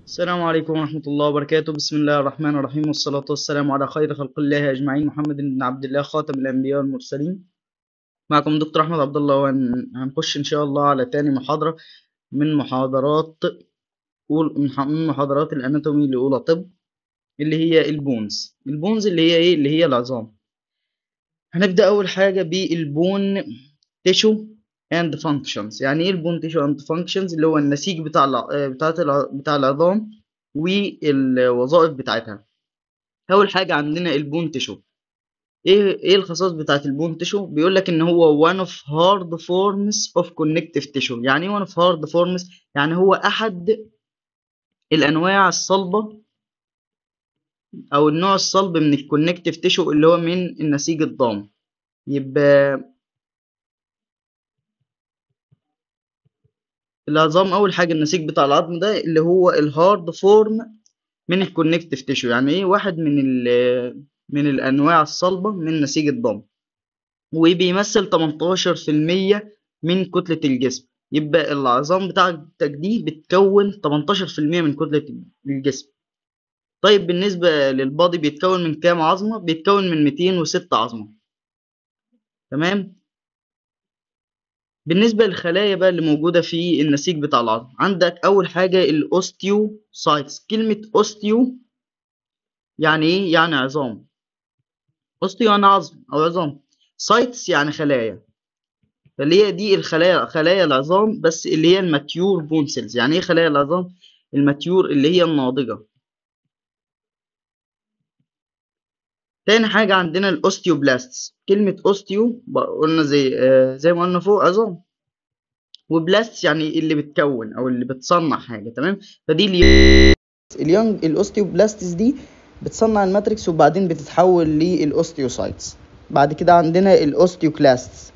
السلام عليكم ورحمة الله وبركاته بسم الله الرحمن الرحيم والصلاة والسلام على خير خلق الله أجمعين محمد بن عبد الله خاتم الأنبياء والمرسلين معكم دكتور أحمد عبد الله وهنخش إن شاء الله على تاني محاضرة من محاضرات من محاضرات الأناتومي لأولى طب اللي هي البونز البونز اللي هي إيه اللي هي العظام هنبدأ أول حاجة بالبون تيشو اند فانكشنز يعني ايه البون تيشو اند فانكشنز اللي هو النسيج بتاع الع... بتاعت الع... بتاع العظام والوظائف بتاعتها اول حاجه عندنا البون تيشو ايه ايه الخصائص بتاعت البون تيشو بيقول لك ان هو one of hard forms of connective tissue يعني ايه one of hard forms يعني هو احد الانواع الصلبه او النوع الصلب من الكونكتيف تيشو اللي هو من النسيج الضام يبقى العظام اول حاجه النسيج بتاع العظم ده اللي هو الهارد فورم من الكونكتيف تيشو يعني ايه واحد من من الانواع الصلبه من نسيج الضم وبيمثل 18% من كتله الجسم يبقى العظام بتاعتك دي بتكون 18% من كتله الجسم طيب بالنسبه للبادي بيتكون من كام عظمه بيتكون من 206 عظمه تمام بالنسبة للخلايا بقى اللي موجودة في النسيج بتاع العظم عندك أول حاجة الأوستيوسايتس كلمة أوستيو يعني إيه؟ يعني عظام أوستيو يعني عظم أو عظام سايتس يعني خلايا فاللي هي دي الخلايا خلايا العظام بس اللي هي الماتيور بون سيلز يعني إيه خلايا العظام؟ الماتيور اللي هي الناضجة تاني حاجة عندنا الأوستيوبلاستس كلمة أوستيو قلنا زي آه زي ما قلنا فوق عظام وبلاستس يعني اللي بتكون أو اللي بتصنع حاجة تمام فدي اليونج الأوستيوبلاستس دي بتصنع الماتريكس وبعدين بتتحول للأوستيوسايتس بعد كده عندنا الأوستيوكلاستس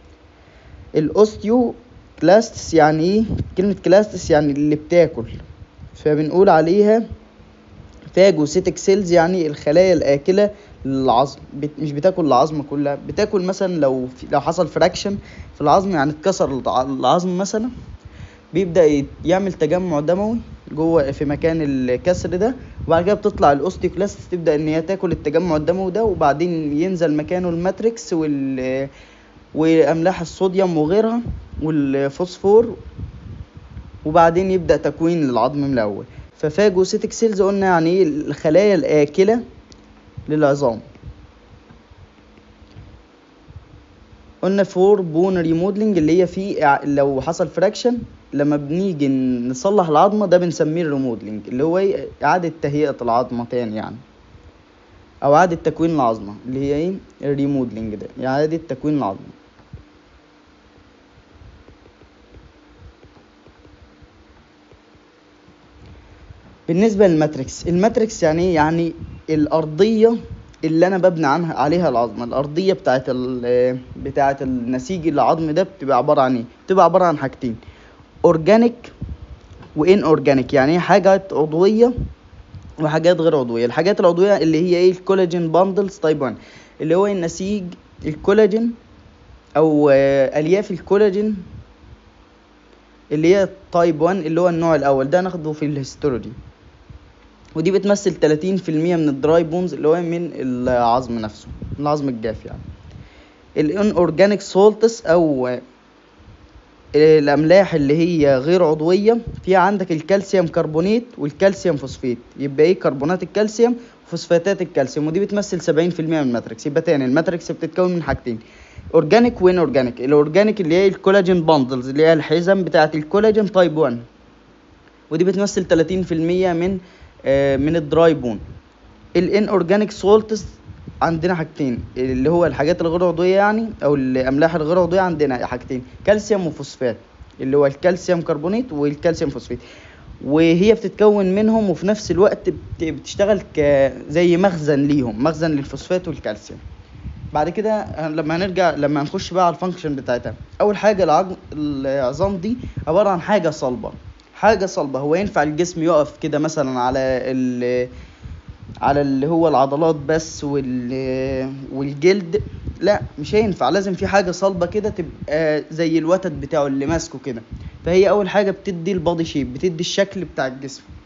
الأوستيوكلاستس يعني إيه كلمة كلاستس يعني اللي بتاكل فبنقول عليها فاجوسيتك سيلز يعني الخلايا الآكلة للعظم بت... مش بتاكل العظم كلها بتاكل مثلا لو في... لو حصل فراكشن في العظم يعني اتكسر العظم مثلا بيبدا يعمل تجمع دموي جوه في مكان الكسر ده وبعد كده بتطلع الاوستيوكلاست تبدا ان هي تاكل التجمع الدموي ده وبعدين ينزل مكانه الماتريكس وال واملاح الصوديوم وغيرها والفوسفور وبعدين يبدا تكوين العظم من الاول ففاجوسيتك سيلز قلنا يعني ايه الخلايا الاكله للعظام قلنا فور بون ريموديلنج اللي هي في لو حصل فراكشن لما بنيجي نصلح العظمه ده بنسميه الريموديلنج اللي هو ايه اعاده تهيئه العظمه تاني يعني او اعاده تكوين العظمه اللي هي ايه الريموديلنج ده اعاده تكوين العظمه بالنسبه للماتريكس الماتريكس يعني ايه يعني الارضيه اللي انا ببني عنها عليها العظمه الارضيه بتاعه بتاعه النسيج العظم ده بتبقى عباره عن ايه بتبقى عباره عن حاجتين اورجانيك وان اورجانيك يعني ايه حاجات عضويه وحاجات غير عضويه الحاجات العضويه اللي هي ايه الكولاجين باندلز تايب 1 اللي هو النسيج الكولاجين او الياف الكولاجين اللي هي تايب 1 اللي هو النوع الاول ده ناخده في الهيستولوجي ودي بتمثل 30% من الدراي بونز اللي هو من العظم نفسه العظم الجاف يعني الان اورجانيك سولتس او الاملاح اللي هي غير عضويه في عندك الكالسيوم كربونات والكالسيوم فوسفات يبقى ايه كربونات الكالسيوم وفوسفاتات الكالسيوم ودي بتمثل 70% من الماتريكس يبقى تاني الماتريكس بتتكون من حاجتين اورجانيك وين اورجانيك الاورجانيك اللي هي الكولاجين باندلز اللي هي الحزم بتاعه الكولاجين تايب 1 ودي بتمثل 30% من من الدراي بون الان اورجانيك سولتس عندنا حاجتين اللي هو الحاجات الغير عضويه يعني او الاملاح الغير عضويه عندنا حاجتين كالسيوم وفوسفات اللي هو الكالسيوم كربونات والكالسيوم فوسفات وهي بتتكون منهم وفي نفس الوقت بتشتغل ك زي مخزن ليهم مخزن للفوسفات والكالسيوم بعد كده لما هنرجع لما هنخش بقى على الفانكشن بتاعتها اول حاجه العظم العظام دي عباره عن حاجه صلبه حاجه صلبه هو ينفع الجسم يقف كده مثلا على ال على اللي هو العضلات بس وال والجلد لا مش هينفع لازم في حاجه صلبه كده تبقى زي الوتد بتاعه اللي ماسكه كده فهي اول حاجه بتدي البادي شيب بتدي الشكل بتاع الجسم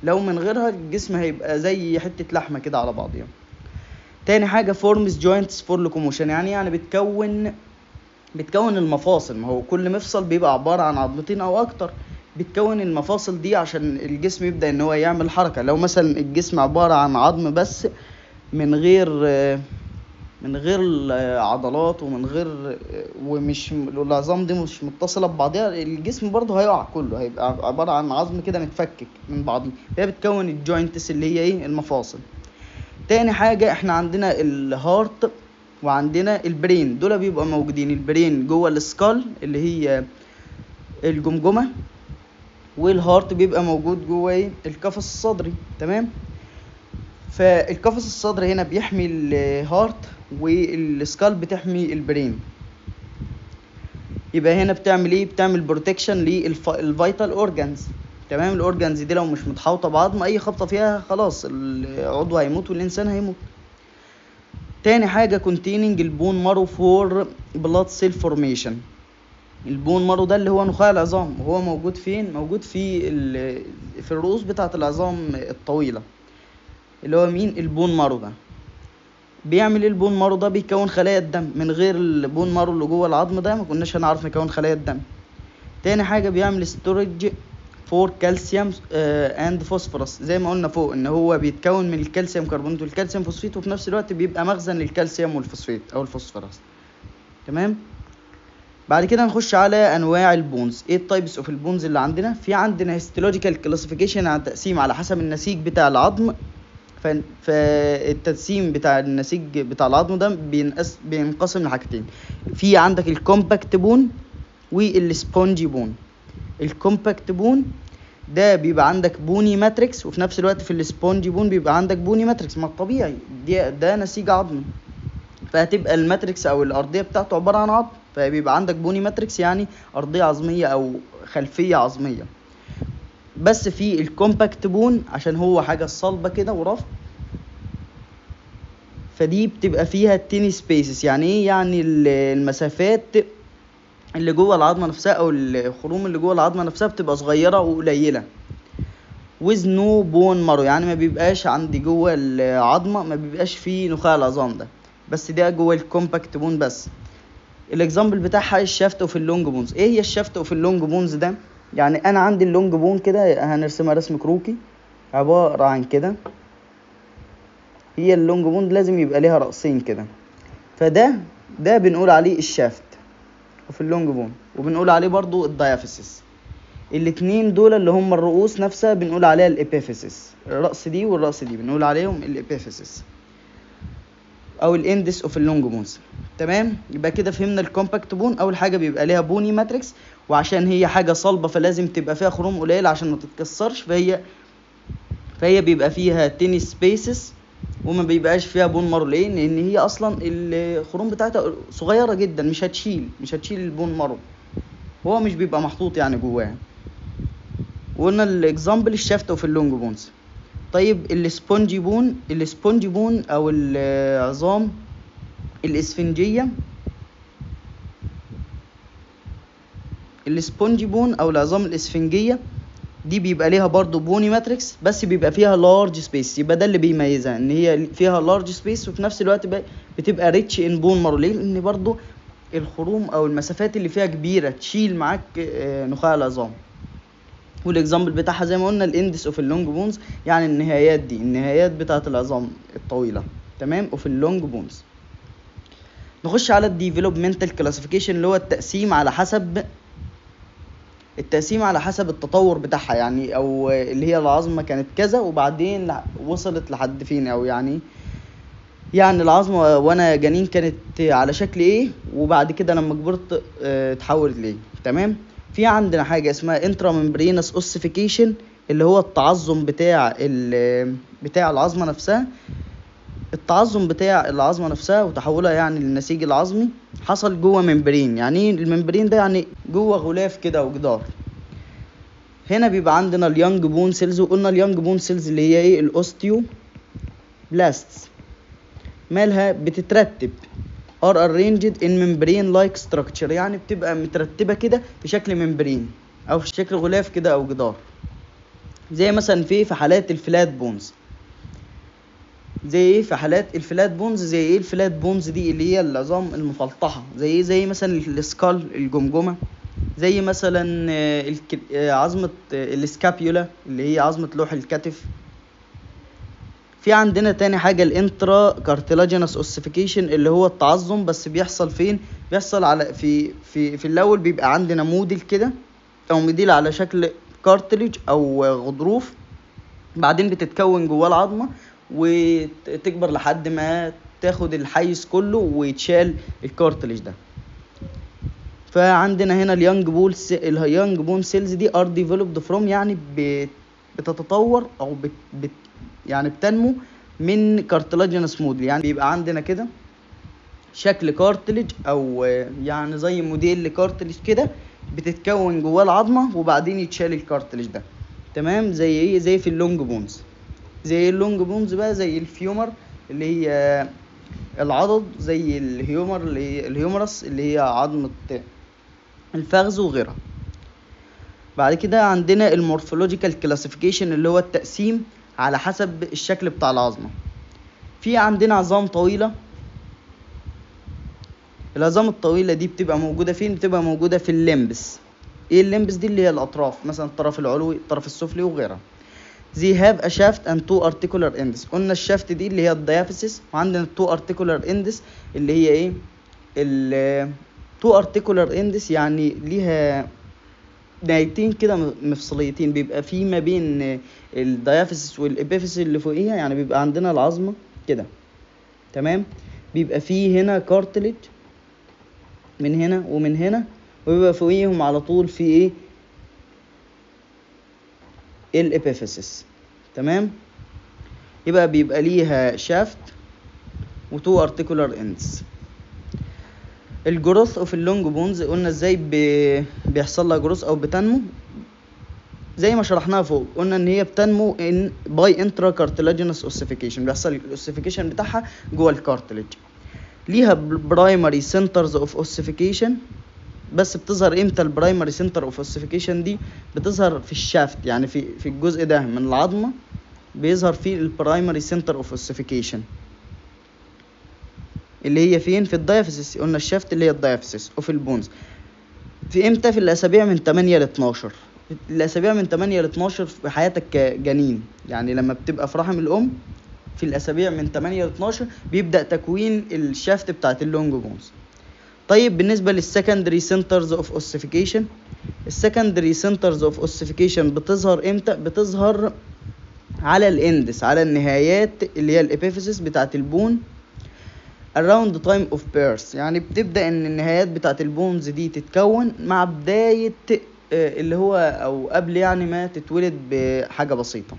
لو من غيرها الجسم هيبقى زي حته لحمه كده على بعضيها تاني حاجه فورمز جوينتس فور لوكوموشن يعني يعني بتكون بتكون المفاصل ما هو كل مفصل بيبقى عباره عن عظمتين او اكتر بتكون المفاصل دي عشان الجسم يبدا ان هو يعمل حركه لو مثلا الجسم عباره عن عظم بس من غير من غير عضلات ومن غير ومش العظام دي مش متصله ببعضها الجسم برضه هيقع كله هيبقى عباره عن عظم كده متفكك من بعضه هي بتكون الجوينتس اللي هي ايه المفاصل تاني حاجه احنا عندنا الهارت وعندنا البرين دول بيبقوا موجودين البرين جوه السكال اللي هي الجمجمه والهارت بيبقى موجود جوه ايه القفص الصدري تمام فالقفص الصدري هنا بيحمي الهارت والسكال بتحمي البرين يبقى هنا بتعمل ايه بتعمل بروتكشن للفيتال اورجانز تمام الاورجانز دي لو مش متحوطه بعظم اي خبطه فيها خلاص العضو هيموت والانسان هيموت تاني حاجه containing البون مارو فور بلاد سيل فورميشن البون مارو ده اللي هو نخاع العظام وهو موجود فين موجود في في الرؤوس بتاعه العظام الطويله اللي هو مين البون مارو ده بيعمل ايه البون مارو ده بيكون خلايا الدم من غير البون مارو اللي جوه العظم ده ما كناش هنعرف نكون خلايا الدم تاني حاجه بيعمل ستورج فور كالسيوم اند فوسفورس زي ما قلنا فوق ان هو بيتكون من الكالسيوم كربونات والكالسيوم فوسفيت وفي نفس الوقت بيبقى مخزن للكالسيوم والفوسفيت او الفوسفورس تمام بعد كده نخش على انواع البونز ايه التايبس اوف البونز اللي عندنا في عندنا هيستولوجيكال كلاسيفيكيشن على تقسيم على حسب النسيج بتاع العظم فالتقسيم بتاع النسيج بتاع العظم ده بينقس بينقسم لحاجتين في عندك الكومباكت بون والسبونجي بون الكومباكت بون ده بيبقى عندك بوني ماتريكس وفي نفس الوقت في السبونجي بون بيبقى عندك بوني ماتريكس ما الطبيعي ده, ده نسيج عظمي فهتبقى الماتريكس او الارضيه بتاعته عباره عن عظم فبيبقى عندك بوني ماتريكس يعني ارضيه عظميه او خلفيه عظميه بس في الكومباكت بون عشان هو حاجه صلبه كده ورف فدي بتبقى فيها التيني سبيسز يعني ايه يعني المسافات اللي جوه العظمه نفسها او الخروم اللي جوه العظمه نفسها بتبقى صغيره وقليله ويز نو بون مارو يعني ما بيبقاش عندي جوه العظمه ما بيبقاش فيه نخاع العظام ده بس ده جوه الكومباكت بون بس الاكزامبل بتاعها الشافت اوف اللونج بونز ايه هي الشافت اوف اللونج بونز ده يعني انا عندي اللونج بون كده هنرسمها رسم كروكي عباره عن كده هي اللونج بون لازم يبقى ليها رأسين كده فده ده بنقول عليه الشافت وفي اللونج بون وبنقول عليه برضو الدايافيسيس الاتنين دول اللي هم الرؤوس نفسها بنقول عليها الابيفيسيس الرأس دي والرأس دي بنقول عليهم الابيفيسيس او الاندس اوف اللونج بونز تمام يبقى كده فهمنا الكومباكت بون اول حاجه بيبقى ليها بوني ماتريكس وعشان هي حاجه صلبه فلازم تبقى فيها خروم قليل عشان ما تتكسرش فهي فهي بيبقى فيها تيني سبيسز وما بيبقاش فيها بون مارو ليه لان هي اصلا الخروم بتاعتها صغيره جدا مش هتشيل مش هتشيل البون مارو هو مش بيبقى محطوط يعني جواها وقلنا الاكزامبل الشافت وفي اللونج بونز طيب السبونجي بون السبونجي بون او العظام الاسفنجيه السبونجي بون او العظام الاسفنجيه دي بيبقى ليها برضو بوني ماتريكس بس بيبقى فيها لارج سبيس يبقى ده اللي بيميزها ان هي فيها لارج سبيس وفي نفس الوقت بتبقى ريتش ان بون مارو ليه لان برضو الخروم او المسافات اللي فيها كبيره تشيل معاك نخاع العظام والاكزامبل بتاعها زي ما قلنا الاندس اوف اللونج بونز يعني النهايات دي النهايات بتاعه العظام الطويله تمام اوف اللونج بونز نخش على الديفلوبمنتال كلاسيفيكيشن اللي هو التقسيم على حسب التقسيم على حسب التطور بتاعها يعني او اللي هي العظمه كانت كذا وبعدين وصلت لحد فين او يعني يعني العظمه وانا جنين كانت على شكل ايه وبعد كده لما كبرت اه اتحولت ليه تمام في عندنا حاجه اسمها انترا ممبرينس اوسيفيكيشن اللي هو التعظم بتاع بتاع العظمه نفسها التعظم بتاع العظمه نفسها وتحولها يعني للنسيج العظمي حصل جوه ممبرين يعني ايه الممبرين ده يعني جوه غلاف كده او جدار هنا بيبقى عندنا اليانج بون سيلز وقلنا اليانج بون سيلز اللي هي ايه الاوستيو بلاستس مالها بتترتب are arranged in membrane like structure يعني بتبقى مترتبة كده في شكل ممبرين أو في شكل غلاف كده أو جدار زي مثلا في في حالات الفلات بونز زي ايه في حالات الفلات بونز زي ايه الفلات بونز دي اللي هي العظام المفلطحه زي ايه زي مثلا السكال الجمجمه زي مثلا آه، الك- آه، عظمه آه، السكابيولا اللي هي عظمه لوح الكتف في عندنا تاني حاجة الانترا كارتلاجينس اوسيفيكيشن اللي هو التعظم بس بيحصل فين بيحصل على في في في الاول بيبقى عندنا موديل كده او موديل على شكل كارتليج او غضروف بعدين بتتكون جواه العظمة وتكبر لحد ما تاخد الحيز كله ويتشال الكارتليج ده فعندنا هنا اليانج بول اليانج بون سيلز دي ار ديفلوبد فروم يعني بت- بتتطور او بت بت يعني بتنمو من كارتلاجينس موديل يعني بيبقى عندنا كده شكل كارتليج او آه، يعني زي موديل لكارتليج كده بتتكون جواه العظمه وبعدين يتشال الكارتليج ده تمام زي ايه زي في اللونج بونز زي اللونج بونز بقى زي الفيومر اللي هي آه، العضد زي الهيومر اللي هي الهيومرس اللي هي عظمه الفخذ وغيرها بعد كده عندنا المورفولوجيكال كلاسيفيكيشن اللي هو التقسيم على حسب الشكل بتاع العظمة في عندنا عظام طويلة العظام الطويلة دي بتبقى موجودة فين بتبقى موجودة في الليمبس ايه الليمبس دي اللي هي الاطراف مثلا الطرف العلوي الطرف السفلي وغيرها they have a shaft and two articular ends قلنا الشافت دي اللي هي الديافيسيس وعندنا two articular ends اللي هي ايه ال two articular ends يعني ليها نهايتين كده م- مفصليتين بيبقى في ما بين الديافيسيس والابيفيسيس اللي فوقيها يعني بيبقى عندنا العظمه كده تمام بيبقى في هنا كارتليج من هنا ومن هنا وبيبقى فوقيهم على طول في ايه الابيفيسيس تمام يبقى بيبقى ليها شافت وتو ارتيكولار اندز الجروث اوف اللونج بونز قلنا ازاي بي- بيحصل لها جروث او بتنمو زي ما شرحناها فوق قلنا ان هي بتنمو ان باي انترا كارتلاجينس اوسيفيكيشن بيحصل الاوسيفيكيشن بتاعها جوه الكارتليج ليها برايمري سنترز اوف اوسيفيكيشن بس بتظهر امتى البرايمري سنتر اوف اوسيفيكيشن دي بتظهر في الشافت يعني في في الجزء ده من العظمه بيظهر فيه البرايمري سنتر اوف اوسيفيكيشن اللي هي فين في الدايفيسيس قلنا الشافت اللي هي الدايفيسيس اوف البونز في امتى في الاسابيع من 8 ل 12 الاسابيع من 8 ل 12 في حياتك كجنين يعني لما بتبقى في رحم الام في الاسابيع من 8 ل 12 بيبدا تكوين الشافت بتاعت اللونج بونز طيب بالنسبه للسكندري سنترز اوف اوسيفيكيشن السكندري سنترز اوف اوسيفيكيشن بتظهر امتى بتظهر على الاندس على النهايات اللي هي الابيفيسيس بتاعت البون around time of birth يعني بتبدأ ان النهايات بتاعت البونز دي تتكون مع بداية آه، اللي هو او قبل يعني ما تتولد بحاجة بسيطة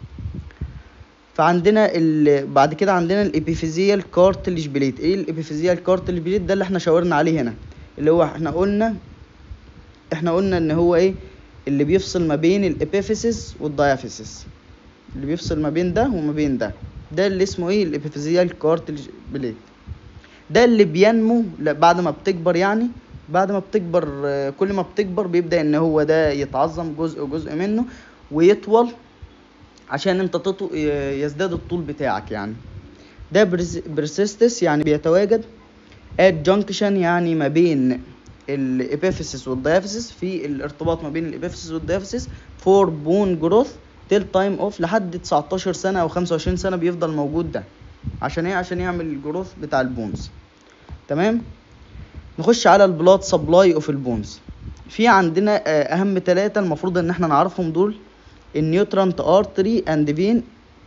فعندنا ال... بعد كده عندنا الابيفيزيال كارتلج بليت ايه الابيفيزيال كارتلج بليت ده اللي احنا شاورنا عليه هنا اللي هو احنا قلنا احنا قلنا ان هو ايه اللي بيفصل ما بين الابيفيسيس والدايافيسيس اللي بيفصل ما بين ده وما بين ده ده اللي اسمه ايه الابيفيزيال كارتلج بليت ده اللي بينمو ل- بعد ما بتكبر يعني بعد ما بتكبر آه، كل ما بتكبر بيبدأ ان هو ده يتعظم جزء جزء منه ويطول عشان انت تطو... ي- يزداد الطول بتاعك يعني ده برسيستس يعني بيتواجد at junction يعني ما بين الابيفيسيس والديافيسيس في الارتباط ما بين الابيفيسيس والديافيسيس فور بون جروث تيل تايم اوف لحد 19 سنه او 25 سنه بيفضل موجود ده عشان ايه عشان يعمل الجروث بتاع البونز تمام نخش على البلاد سبلاي اوف البونز في عندنا آه، اهم ثلاثة المفروض ان احنا نعرفهم دول النيوترانت ارتري اند فين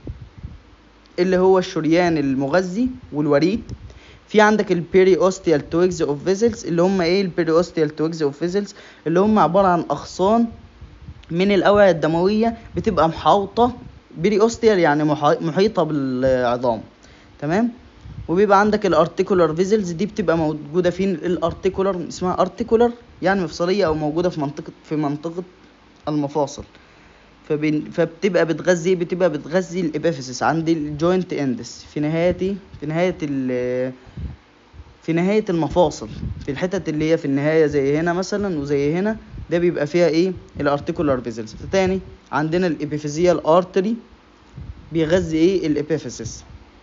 اللي هو الشريان المغذي والوريد في عندك البيري اوستيال تويجز اوف فيزلز اللي هم ايه البيري اوستيال تويجز اوف فيزلز اللي هم عبارة عن اغصان من الاوعية الدموية بتبقى محاوطة بيري اوستيال يعني محا- محيطة بالعظام تمام وبيبقى عندك الارتيكولار فيزلز دي بتبقى موجودة فين الارتيكولار اسمها ارتيكولار يعني مفصلية او موجودة في منطقة في منطقة المفاصل فبين فبتبقى بتغذي بتبقى بتغذي الابيفيسيس عند الجوينت اندس في نهاية في نهاية ال في نهاية المفاصل في الحتت اللي هي في النهاية زي هنا مثلا وزي هنا ده بيبقى فيها ايه الارتيكولار فيزلز فتاني عندنا الابيفيزيال ارتري بيغذي ايه الابيفيسيس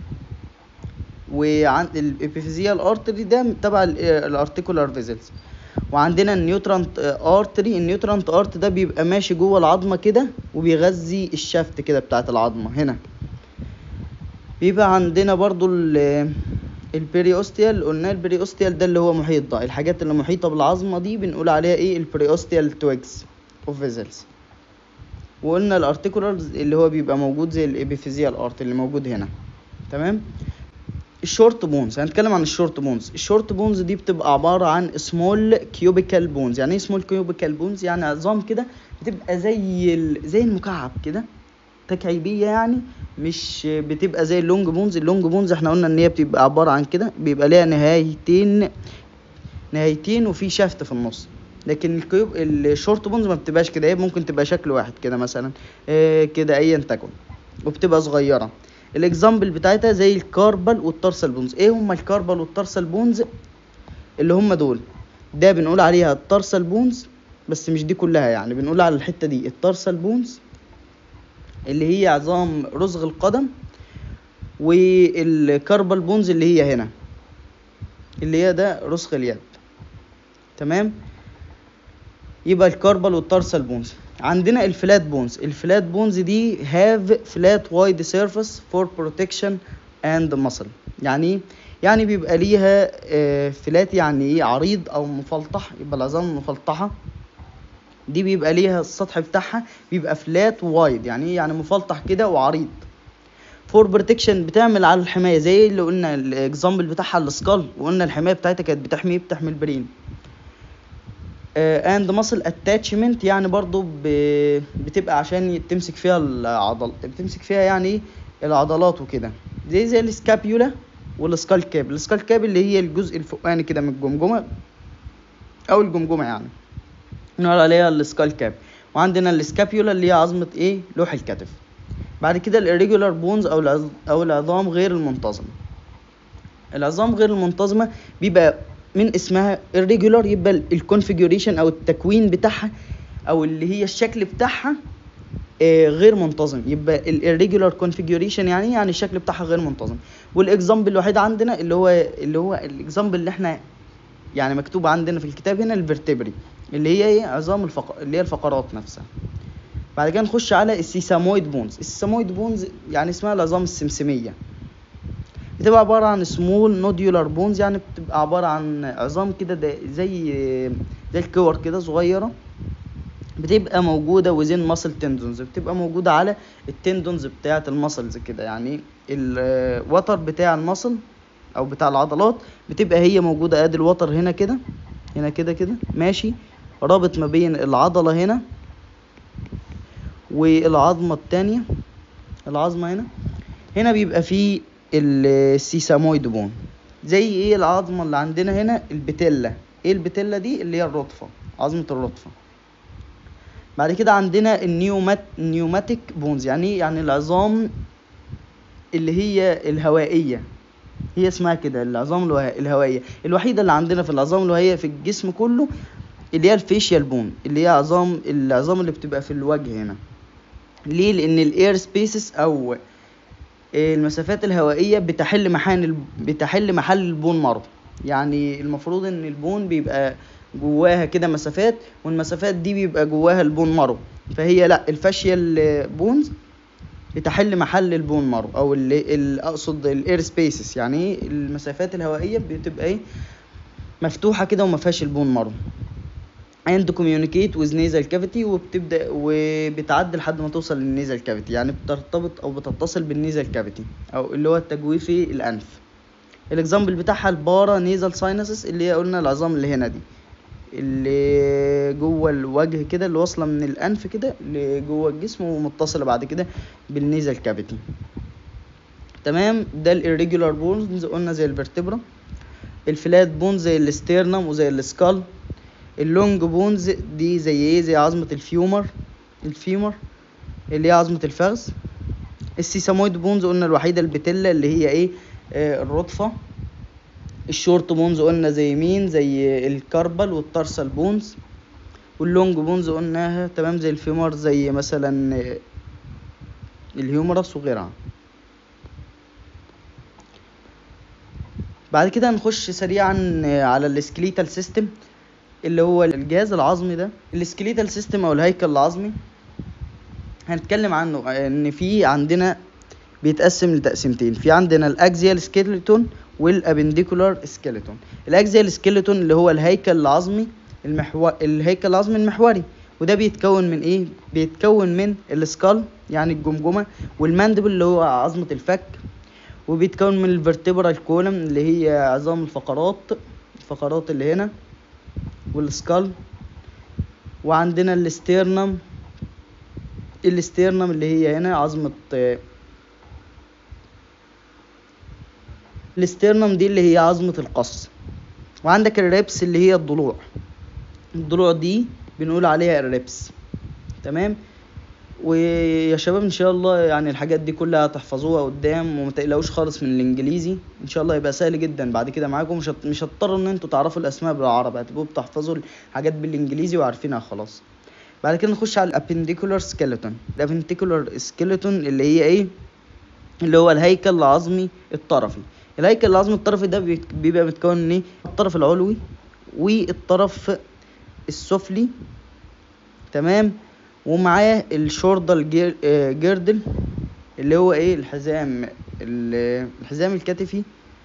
وعن الابيفيزيال ارتري ده تبع الارتيكولار فيزلز وعندنا النيوترانت ارتري النيوترانت ارت ده بيبقى ماشي جوه العظمه كده وبيغذي الشافت كده بتاعت العظمه هنا بيبقى عندنا برضو ال البريوستيال قلنا البريوستيال ده اللي هو محيط ده الحاجات اللي محيطه بالعظمه دي بنقول عليها ايه البريوستيال تويجز اوف فيزلز وقلنا الارتيكولارز اللي هو بيبقى موجود زي الابيفيزيال ارت اللي موجود هنا تمام الشورت بونز هنتكلم عن الشورت بونز الشورت بونز دي بتبقى عباره عن سمول كيوبيكال بونز يعني ايه سمول كيوبيكال بونز يعني عظام كده بتبقى زي ال... زي المكعب كده تكعيبيه يعني مش بتبقى زي اللونج بونز اللونج بونز احنا قلنا ان هي بتبقى عباره عن كده بيبقى ليها نهايتين نهايتين وفي شافت في النص لكن الكيوب الشورت بونز ما بتبقاش كده هي ممكن تبقى شكل واحد كده مثلا اه كده ايا تكن وبتبقى صغيره الاكزامبل بتاعتها زي الكاربل والترسل بونز ايه هما الكاربل والترسل بونز اللي هما دول ده بنقول عليها الترسل بونز بس مش دي كلها يعني بنقول على الحته دي الترسل بونز اللي هي عظام رسغ القدم والكاربل بونز اللي هي هنا اللي هي ده رسغ اليد تمام يبقى الكاربل والترسل بونز عندنا الفلات بونز الفلات بونز دي have flat wide surface for protection and muscle يعني يعني بيبقى ليها فلات يعني ايه عريض او مفلطح يبقى العظام مفلطحه دي بيبقى ليها السطح بتاعها بيبقى فلات وايد يعني ايه يعني مفلطح كده وعريض فور بروتكشن بتعمل على الحمايه زي اللي قلنا الاكزامبل بتاعها السكال وقلنا الحمايه بتاعتها كانت بتحمي بتحمي البرين اند ماسل اتاتشمنت يعني برضو ب... بتبقى عشان تمسك فيها العضل بتمسك فيها يعني العضلات وكده زي زي السكابيولا والسكال كاب السكال كاب اللي هي الجزء الفوقاني كده من الجمجمه او الجمجمه يعني نقول عليها السكال كاب وعندنا السكابيولا اللي هي عظمه ايه لوح الكتف بعد كده الirregular بونز او العظ... او العظام غير المنتظمه العظام غير المنتظمه بيبقى من اسمها irregular يبقى الكونفيجوريشن او التكوين بتاعها او اللي هي الشكل بتاعها آه غير منتظم يبقى الirregular configuration يعني يعني الشكل بتاعها غير منتظم والاكزامبل الوحيد عندنا اللي هو اللي هو الاكزامبل اللي احنا يعني مكتوب عندنا في الكتاب هنا الفرتبري اللي هي ايه عظام الفق... اللي هي الفقرات نفسها بعد كده نخش على السيسامويد بونز السيسامويد بونز يعني اسمها العظام السمسميه بتبقى عبارة عن سمول نوديولار بونز يعني بتبقى عبارة عن عظام كده زي زي الكور كده صغيرة بتبقى موجودة وزين ماسل تندونز بتبقى موجودة على التندونز بتاعة الماسلز كده يعني الوتر بتاع الماسل او بتاع العضلات بتبقى هي موجودة ادي الوتر هنا كده هنا كده كده ماشي رابط ما بين العضلة هنا والعظمة التانية العظمة هنا هنا بيبقى فيه السيسامويد بون زي ايه العظمة اللي عندنا هنا البتلة ايه البتلة دي اللي هي الرطفة عظمة الرطفة بعد كده عندنا النيومات نيوماتيك بونز يعني يعني العظام اللي هي الهوائية هي اسمها كده العظام الهوائية الوحيدة اللي عندنا في العظام الهوائية في الجسم كله اللي هي الفيشيال بون اللي هي عظام العظام اللي بتبقى في الوجه هنا ليه لان الاير سبيسز او المسافات الهوائية بتحل محل بتحل محل البون مارو يعني المفروض ان البون بيبقى جواها كده مسافات والمسافات دي بيبقى جواها البون مارو فهي لا الفاشيال بونز بتحل محل البون مارو او اللي اقصد الاير سبيسز يعني المسافات الهوائية بتبقى ايه مفتوحة كده وما فيهاش البون مارو and communicate with nasal cavity وبتبدا وبتعدي لحد ما توصل للنيزل كافيتي يعني بترتبط او بتتصل بالنيزل كافيتي او اللي هو التجويفي الانف الاكزامبل بتاعها البارا نيزل ساينسس اللي هي قلنا العظام اللي هنا دي اللي جوه الوجه كده اللي واصله من الانف كده لجوه الجسم ومتصله بعد كده بالنيزل كافيتي تمام ده الirregular بونز قلنا زي الفرتبرا الفلات بونز زي الاستيرنم وزي السكال اللونج بونز دي زي ايه زي عظمة الفيومر الفيمر اللي هي عظمة الفخذ السيسامويد بونز قلنا الوحيدة البتلة اللي هي ايه آه الرطفة الشورت بونز قلنا زي مين زي الكربل والترسل بونز واللونج بونز قلناها تمام زي الفيمر زي مثلا الهيومرس وغيرها بعد كده هنخش سريعا على السكليتال سيستم اللي هو الجهاز العظمي ده السكليتال سيستم او الهيكل العظمي هنتكلم عنه ان في عندنا بيتقسم لتقسيمتين في عندنا الاكزيال سكيلتون والابنديكولار سكيلتون الاكزيال سكيلتون اللي هو الهيكل العظمي المحور الهيكل العظمي المحوري وده بيتكون من ايه بيتكون من السكال يعني الجمجمه والماندبل اللي هو عظمه الفك وبيتكون من الفرتبرال كولم اللي هي عظام الفقرات الفقرات اللي هنا والسكال وعندنا الاستيرنم الاستيرنم اللي هي هنا عظمة الاستيرنم دي اللي هي عظمة القص وعندك الريبس اللي هي الضلوع الضلوع دي بنقول عليها الريبس تمام ويا شباب ان شاء الله يعني الحاجات دي كلها تحفظوها قدام وما تقلقوش خالص من الانجليزي ان شاء الله يبقى سهل جدا بعد كده معاكم مش مش هتضطروا ان انتوا تعرفوا الاسماء بالعربي هتبقوا بتحفظوا الحاجات بالانجليزي وعارفينها خلاص بعد كده نخش على الابنديكولار سكيلتون الابنديكولار سكيلتون اللي هي ايه اللي هو الهيكل العظمي الطرفي الهيكل العظمي الطرفي ده بيبقى متكون من ايه الطرف العلوي والطرف السفلي تمام ومعاه الشوردر جيردل اللي هو ايه الحزام الحزام الكتفي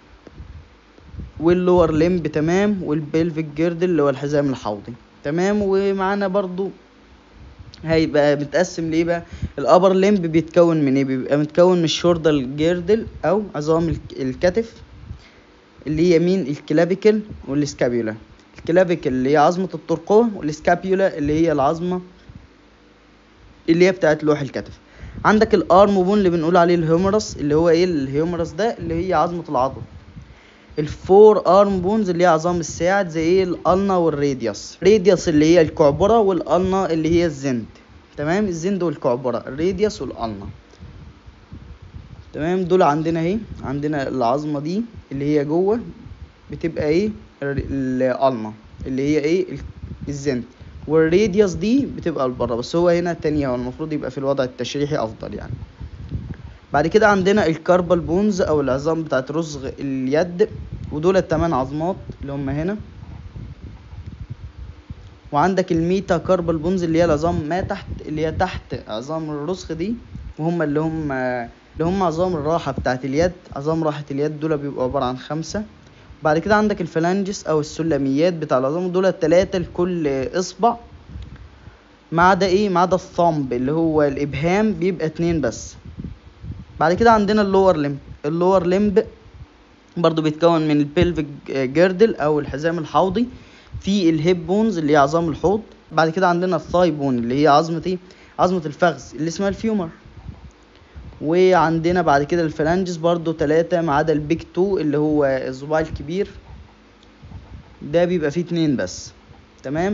واللور ليمب تمام والبلفيك جيردل اللي هو الحزام الحوضي تمام ومعانا برضو هيبقى متقسم ليه بقى الابر ليمب بيتكون من ايه بيبقى متكون من الشوردر جيردل او عظام الكتف اللي هي مين الكلافيكل والسكابيولا الكلافيكل اللي هي عظمة الترقوة والسكابيولا اللي هي العظمة اللي هي بتاعت لوح الكتف عندك الارم بون اللي بنقول عليه الهيومرس اللي هو ايه الهيومرس ده اللي هي عظمة العضد الفور ارم بونز اللي هي عظام الساعد زي ايه الالنا والراديوس الراديوس اللي هي الكعبرة والالنا اللي هي الزند تمام الزند والكعبرة الراديوس والالنا تمام دول عندنا اهي عندنا العظمة دي اللي هي جوه بتبقى ايه الالنا اللي هي ايه الزند والراديوس دي بتبقى لبره بس هو هنا تانية والمفروض يبقى في الوضع التشريحي افضل يعني بعد كده عندنا الكاربال بونز او العظام بتاعت رسغ اليد ودول التمن عظمات اللي هم هنا وعندك الميتا كاربال بونز اللي هي العظام ما تحت اللي هي تحت عظام الرسغ دي وهم اللي هم اللي هم عظام الراحة بتاعت اليد عظام راحة اليد دول بيبقوا عبارة عن خمسة بعد كده عندك الفلانجس او السلميات بتاع العظام دول التلاتة لكل اصبع ما عدا ايه ما عدا الثامب اللي هو الابهام بيبقى اتنين بس بعد كده عندنا اللور لمب اللور لمب برضو بيتكون من البلفيك جيردل او الحزام الحوضي في الهيب بونز اللي هي عظام الحوض بعد كده عندنا الثاي بون اللي هي عظمة ايه عظمة الفخذ اللي اسمها الفيومر وعندنا بعد كده الفلانجز برضو تلاتة ما عدا البيك تو اللي هو الصباع الكبير ده بيبقى فيه اتنين بس تمام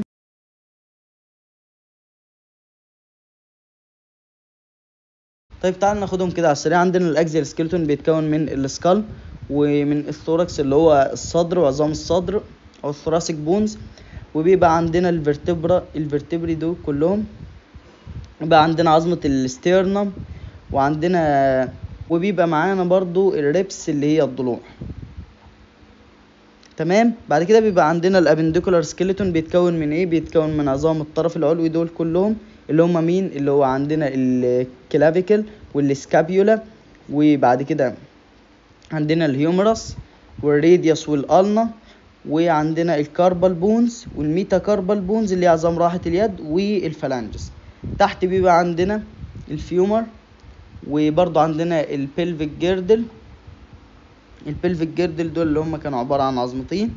طيب تعال ناخدهم كده على السريع عندنا الاكزيال سكيلتون بيتكون من السكال ومن الثوركس اللي هو الصدر وعظام الصدر او الثوراسيك بونز وبيبقى عندنا الفرتبرا الفرتبري دول كلهم بيبقى عندنا عظمة الاستيرنم وعندنا وبيبقى معانا برضو الريبس اللي هي الضلوع تمام بعد كده بيبقى عندنا الابنديكولار سكيلتون بيتكون من ايه بيتكون من عظام الطرف العلوي دول كلهم اللي هم مين اللي هو عندنا الكلافيكل والسكابيولا وبعد كده عندنا الهيومرس والراديوس والالنا وعندنا الكاربال بونز والميتا كاربال بونز اللي هي عظام راحة اليد والفلانجس تحت بيبقى عندنا الفيومر وبرضو عندنا البلفيك جيردل البلفيك جيردل دول اللي هم كانوا عبارة عن عظمتين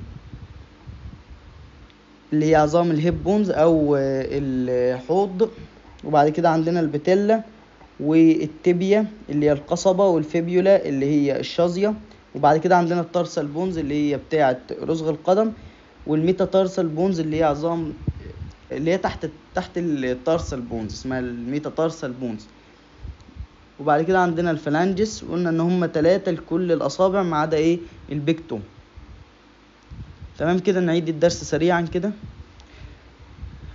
اللي هي عظام الهيب بونز او الحوض وبعد كده عندنا البتلة والتبية اللي هي القصبة والفيبيولا اللي هي الشظية وبعد كده عندنا التارسال بونز اللي هي بتاعة رسغ القدم والميتا تارسال بونز اللي هي عظام اللي هي تحت تحت التارسال بونز اسمها الميتا تارسال بونز وبعد كده عندنا الفلانجس وقلنا ان هما تلاتة لكل الاصابع ما عدا ايه البيكتو تمام كده نعيد الدرس سريعا كده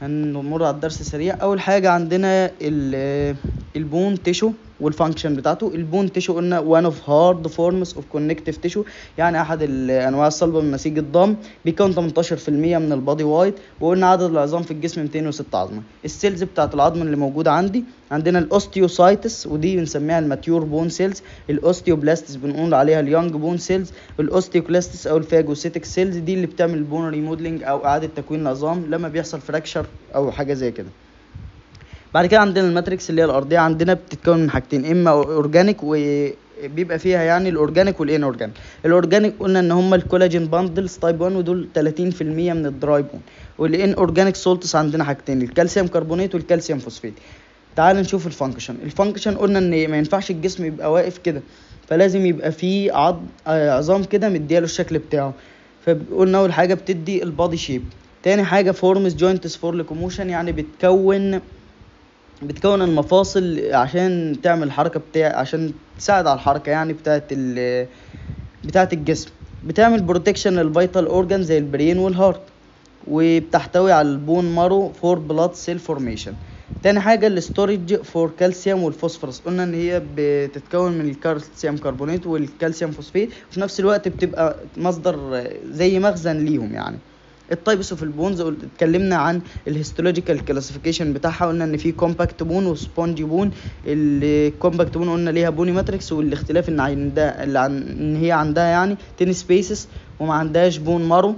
هنمر على الدرس سريع اول حاجه عندنا البون تيشو والفانكشن بتاعته البون تيشو قلنا one of hard forms of connective tissue يعني احد الانواع الصلبه من نسيج الضم بيكون 18% من البادي وايت وقلنا عدد العظام في الجسم 206 عظمه السيلز بتاعت العظم اللي موجوده عندي عندنا الاوستيوسايتس ودي بنسميها الماتيور بون سيلز الاوستيوبلاستس بنقول عليها اليونج بون سيلز الاوستيوكلاستس او الفاجوسيتك سيلز دي اللي بتعمل البون ريموديلنج او اعاده تكوين العظام لما بيحصل فراكشر او حاجه زي كده بعد كده عندنا الماتريكس اللي هي الارضيه عندنا بتتكون من حاجتين اما اورجانيك وبيبقى فيها يعني الاورجانيك والان اورجانيك الاورجانيك قلنا ان هم الكولاجين باندلز تايب 1 ودول 30% من الدراي بون والان اورجانيك سولتس عندنا حاجتين الكالسيوم كربونات والكالسيوم فوسفات تعال نشوف الفانكشن الفانكشن قلنا ان ما ينفعش الجسم يبقى واقف كده فلازم يبقى فيه عض... عظام كده مدياله الشكل بتاعه فقلنا اول حاجه بتدي البادي شيب تاني حاجه فورمز جوينتس فور لوكوموشن يعني بتكون بتكون المفاصل عشان تعمل الحركه بتاع عشان تساعد على الحركه يعني بتاعه ال بتاعه الجسم بتعمل بروتكشن للفيتال اورجان زي البرين والهارت وبتحتوي على البون مارو فور بلاد سيل فورميشن تاني حاجة الاستورج فور كالسيوم والفوسفورس قلنا ان هي بتتكون من الكالسيوم كربونات والكالسيوم فوسفات وفي نفس الوقت بتبقى مصدر زي مخزن ليهم يعني التايبس اوف البونز اتكلمنا عن الهيستولوجيكال كلاسيفيكيشن بتاعها قلنا ان في كومباكت بون وسبونجي بون الكومباكت بون قلنا ليها بوني ماتريكس والاختلاف ان عندها اللي عن ان هي عندها يعني تين سبيسز وما عندهاش بون مارو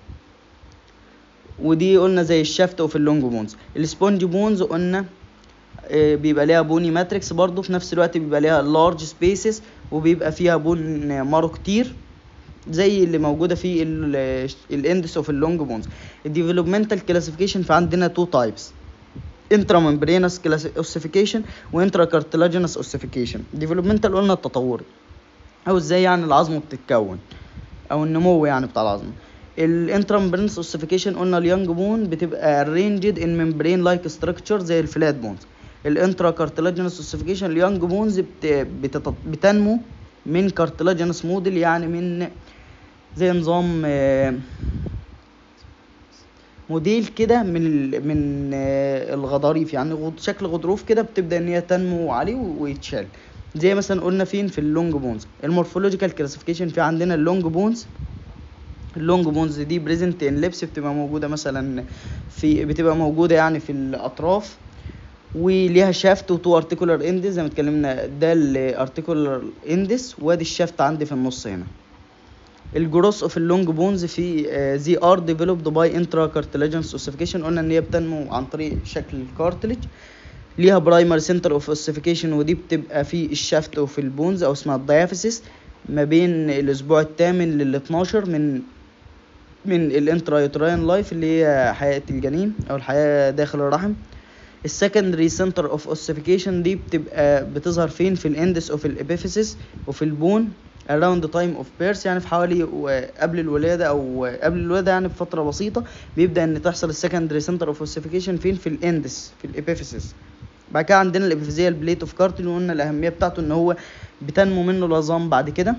ودي قلنا زي الشافت وفي اللونج بونز السبونج بونز قلنا بيبقى ليها بوني ماتريكس برضو في نفس الوقت بيبقى ليها لارج سبيسز وبيبقى فيها بون مارو كتير زي اللي موجوده في الاندس اوف اللونج بونز الديفلوبمنتال كلاسيفيكيشن فعندنا تو تايبس انترا ممبرينس اوسيفيكيشن وانترا كارتلاجينس اوسيفيكيشن ديفلوبمنتال قلنا التطوري او ازاي يعني العظمه بتتكون او النمو يعني بتاع العظمه الانترا ممبرينس اوسيفيكيشن قلنا اليونج بون بتبقى arranged in membrane like structure زي الفلات بونز الانترا كارتلاجينس اوسيفيكيشن اليونج بونز بت... بتنمو من كارتلاجينس موديل يعني من زي نظام موديل كده من من الغضاريف يعني شكل غضروف كده بتبدا ان هي تنمو عليه ويتشال زي مثلا قلنا فين في اللونج بونز المورفولوجيكال كلاسيفيكيشن في عندنا اللونج بونز اللونج بونز دي بريزنت ان لبس بتبقى موجوده مثلا في بتبقى موجوده يعني في الاطراف وليها شافت وتو ارتيكولار اندس زي ما اتكلمنا ده الارتيكولار اندس وادي الشافت عندي في النص هنا الجروس اوف اللونج بونز في زي ار ديفلوبد باي انترا كارتلاجينس اوسيفيكيشن قلنا ان هي بتنمو عن طريق شكل الكارتلج ليها برايمر سنتر اوف اوسيفيكيشن ودي بتبقى في الشافت وفي البونز او اسمها الديافيسيس ما بين الاسبوع الثامن لل 12 من من الانترا يوتراين لايف اللي هي حياه الجنين او الحياه داخل الرحم السكندري سنتر اوف اوسيفيكيشن دي بتبقى بتظهر فين في الاندس اوف الابيفيسيس وفي البون around the time of birth يعني في حوالي قبل الولادة أو قبل الولادة يعني بفترة بسيطة بيبدأ إن تحصل السكندري سنتر اوف اوسيفيكيشن فين في الاندس في الابيفيسيس بعد كده عندنا الابيفيزيال بليت اوف كارتل وقلنا الأهمية بتاعته إن هو بتنمو منه العظام بعد كده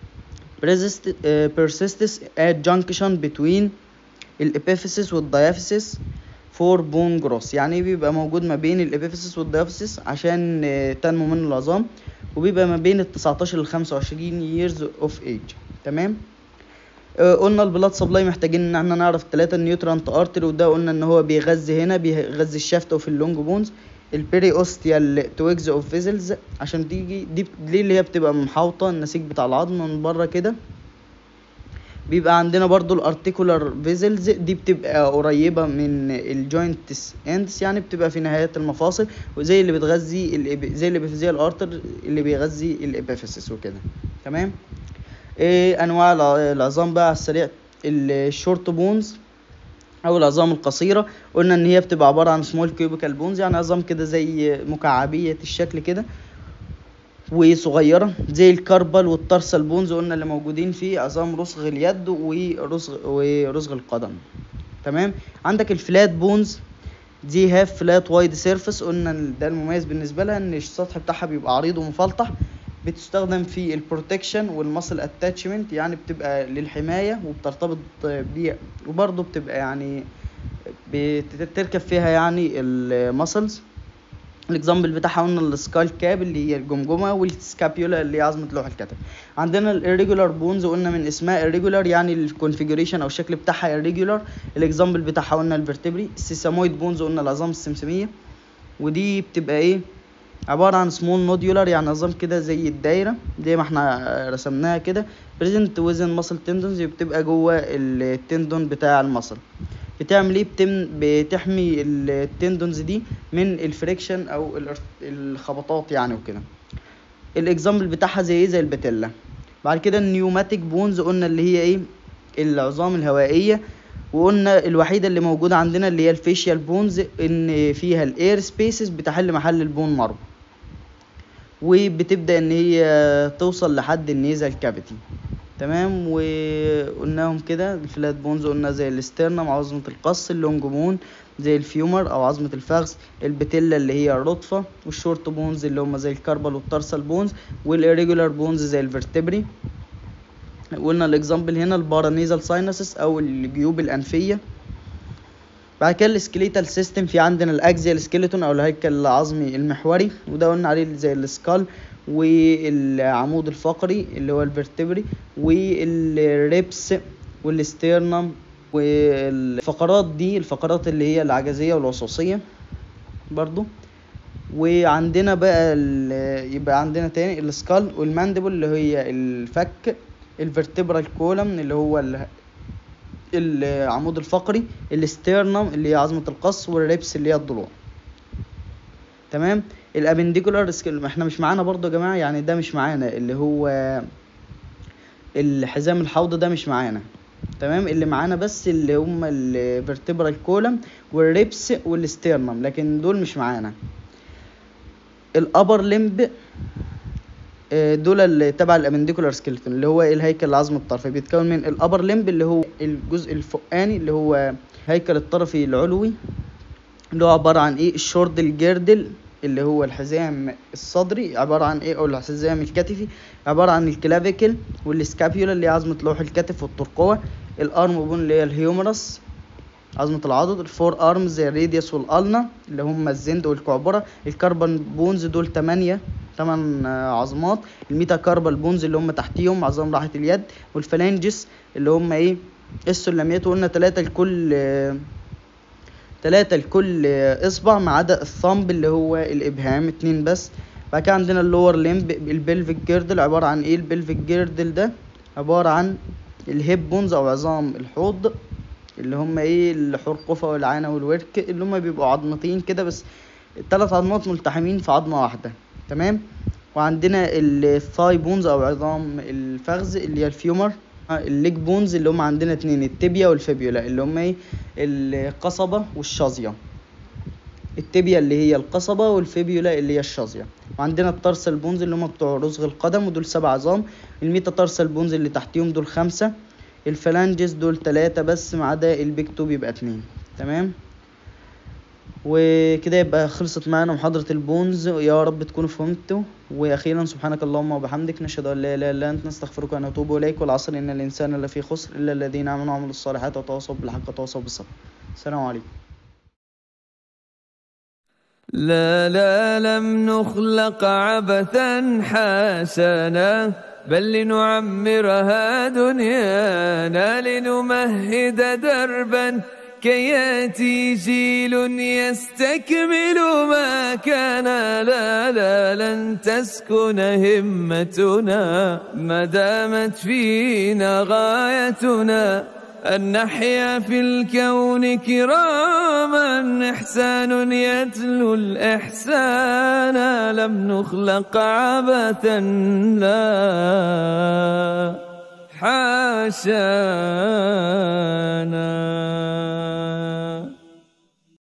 persists at junction between الابيفيسيس والديافيسيس فور بون جروس يعني بيبقى موجود ما بين الابيفيسيس والديافيسيس عشان تنمو منه العظام وبيبقى ما بين ال 19 ل 25 years of age تمام آه قلنا البلاد سبلاي محتاجين ان احنا نعرف التلاتة النيوترانت ارتري وده قلنا ان هو بيغذي هنا بيغذي الشافت وفي اللونج بونز البيري اوستيال تويجز اوف فيزلز عشان تيجي دي دي اللي هي بتبقى محاوطه النسيج بتاع العظم من بره كده بيبقى عندنا برضو الارتيكولار فيزلز دي بتبقى قريبه من الجوينتس اندس يعني بتبقى في نهايات المفاصل وزي اللي بتغذي الإب... زي اللي بيغذي الارتر اللي بيغذي الابيفيسيس وكده تمام ايه انواع العظام بقى على السريع الشورت بونز او العظام القصيره قلنا ان هي بتبقى عباره عن سمول كيوبيكال بونز يعني عظام كده زي مكعبيه الشكل كده وصغيرة زي الكربل والترسل بونز قلنا اللي موجودين فيه عظام رسغ اليد ورسغ ورسغ القدم تمام عندك الفلات بونز دي هاف فلات وايد سيرفيس قلنا ده المميز بالنسبة لها ان السطح بتاعها بيبقى عريض ومفلطح بتستخدم في البروتكشن والمسل اتاتشمنت يعني بتبقى للحماية وبترتبط بيه وبرضه بتبقى يعني بتركب فيها يعني المسلز الاكزامبل بتاعها قلنا السكال كاب اللي هي الجمجمه والسكابيولا اللي هي عظمه لوح الكتف عندنا الirregular بونز قلنا من اسمها irregular يعني الكونفيجريشن او الشكل بتاعها irregular الاكزامبل بتاعها قلنا الفرتبري السيسامويد بونز قلنا العظام السمسميه ودي بتبقى ايه عبارة عن سمول نوديولار يعني نظام كده زي الدايرة زي ما احنا رسمناها كده بريزنت وزن ماسل تندونز بتبقى جوه التندون بتاع المصل بتعمل ايه بتم بتحمي التندونز دي من الفريكشن او الخبطات يعني وكده الاكزامبل بتاعها زي ايه زي البتيلا بعد كده النيوماتيك بونز قلنا اللي هي ايه العظام الهوائيه وقلنا الوحيدة اللي موجودة عندنا اللي هي الفيشيال بونز ان فيها الاير سبيسز بتحل محل البون مارو وبتبدأ ان هي توصل لحد النيزل كافيتي تمام وقلناهم كده الفلات بونز قلنا زي الاسترنم عظمة القص اللونج بون زي الفيومر او عظمة الفخذ البتيلا اللي هي الرطفة والشورت بونز اللي هما زي الكربل والترسل بونز والإيريجولار بونز زي الفرتبري قلنا الاكزامبل هنا البارانيزال ساينسس او الجيوب الانفيه بعد كده السكليتال سيستم في عندنا الاكزيال سكيلتون او الهيكل العظمي المحوري وده قلنا عليه زي السكال والعمود الفقري اللي هو الفرتبري والريبس والاستيرنم والفقرات دي الفقرات اللي هي العجزيه والوصوصيه برضو وعندنا بقى يبقى عندنا تاني السكال والماندبل اللي هي الفك الفرتبرال كولم اللي هو العمود الفقري الاستيرنم اللي هي عظمة القص والريبس اللي هي الضلوع تمام الابنديكولار احنا مش معانا برضو يا جماعة يعني ده مش معانا اللي هو الحزام الحوض ده مش معانا تمام اللي معانا بس اللي هم الفرتبرال كولم والريبس والاستيرنم لكن دول مش معانا الابر لمب دول اللي تبع الابنديكولار سكيلتون اللي هو الهيكل العظمي الطرفي بيتكون من الابر لمب اللي هو الجزء الفوقاني اللي هو هيكل الطرفي العلوي اللي هو عبارة عن ايه الشورد الجردل اللي هو الحزام الصدري عبارة عن ايه او الحزام الكتفي عبارة عن الكلافيكل والسكابيولا اللي هي عظمة لوح الكتف والترقوة الارم بون اللي هي الهيومرس عظمة العضد الفور ارمز زي الريديوس والالنا اللي هم الزند والكعبرة الكربون بونز دول تمانية تمن عظمات الميتا كاربال بونز اللي هم تحتيهم عظام راحة اليد والفلانجس اللي هم ايه السلميات وقلنا تلاتة لكل تلاتة لكل اصبع ما عدا الثامب اللي هو الابهام اتنين بس بعد كده عندنا اللور ليمب البلفيك جيردل عبارة عن ايه البلفيك جيردل ده عبارة عن الهيب بونز او عظام الحوض اللي هم ايه الحرقفة والعانة والورك اللي هم بيبقوا عظمتين كده بس التلات عظمات ملتحمين في عظمة واحدة تمام وعندنا الثاي بونز او عظام الفخذ اللي هي الفيومر الليج بونز اللي هم عندنا اتنين التبيا والفيبيولا اللي هم ايه القصبة والشظية التبيا اللي هي القصبة والفيبيولا اللي هي الشظية وعندنا الترسل بونز اللي هم بتوع رسغ القدم ودول سبع عظام الميتا ترسل بونز اللي تحتيهم دول خمسة الفلانجز دول تلاتة بس ما عدا البيك تو بيبقى اتنين تمام وكده يبقى خلصت معانا محاضرة البونز يا رب تكونوا فهمتوا وأخيرا سبحانك اللهم وبحمدك نشهد أن لا إله إلا أنت نستغفرك ونتوب إليك والعصر إن الإنسان لفي خسر إلا الذين آمنوا وعملوا الصالحات وتواصوا بالحق وتواصوا بالصبر السلام عليكم لا لا لم نخلق عبثا حسنا بل لنعمرها دنيانا لنمهد دربا كي ياتي جيل يستكمل ما كان لا لا لن تسكن همتنا ما دامت فينا غايتنا أن نحيا في الكون كراما إحسان يتلو الإحسان لم نخلق عبثا لا حاشا